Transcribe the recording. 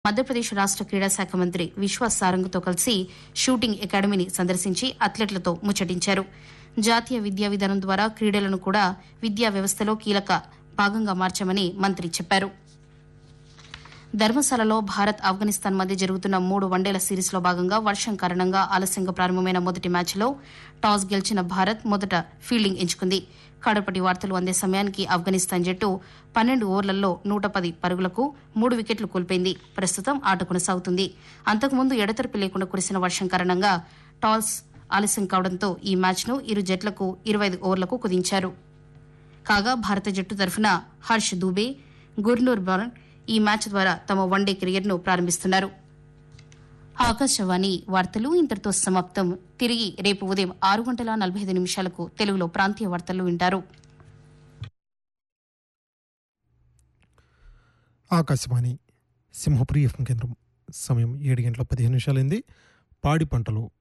మధ్యప్రదేశ్ రాష్ట క్రీడా శాఖ మంత్రి విశ్వాస్ సారంగ్తో కలిసి షూటింగ్ అకాడమీని సందర్శించి అథ్లెట్లతో ముచ్చటించారు జాతీయ విద్యా విధానం ద్వారా క్రీడలను కూడా విద్యా వ్యవస్థలో కీలక భాగంగా మార్చామని మంత్రి చెప్పారు ధర్మశాలలో భారత్ ఆఫ్ఘనిస్తాన్ మధ్య జరుగుతున్న మూడు వన్డేల సిరీస్లో భాగంగా వర్షం కారణంగా ఆలస్యంగా ప్రారంభమైన మొదటి మ్యాచ్లో టాస్ గెలిచిన భారత్ మొదట ఫీల్డింగ్ ఎంచుకుంది కడపటి వార్తలు అందే సమయానికి ఆఫ్ఘనిస్తాన్ జట్టు పన్నెండు ఓవర్లలో నూట పది పరుగులకు మూడు వికెట్లు కోల్పోయింది ప్రస్తుతం ఆట కొనసాగుతుంది అంతకుముందు ఎడతెరిపి లేకుండా కురిసిన వర్షం కారణంగా టాస్ ఆలస్యం కావడంతో ఈ మ్యాచ్ను ఇరు జట్లకు ఇరవై ఐదు ఓవర్లకు కుదించారు కాగా భారత జట్టు తరఫున హర్ష్ దూబే గుర్నూర్ బరన్ ఈ మ్యాచ్ ద్వారా తమ వన్డే కెరియర్ను ప్రారంభిస్తున్నారు ఆకాశవాణి వార్తలు ఇంతటితో సమాప్తం తిరిగి రేపు ఉదయం ఆరు గంటల నలభై ఐదు నిమిషాలకు తెలుగులో ప్రాంతీయ వార్తలు వింటారు ఆకాశవాణి సింహపురి ఎఫ్ఎం కేంద్రం సమయం ఏడు గంటల పదిహేను నిమిషాలైంది పాడి పంటలు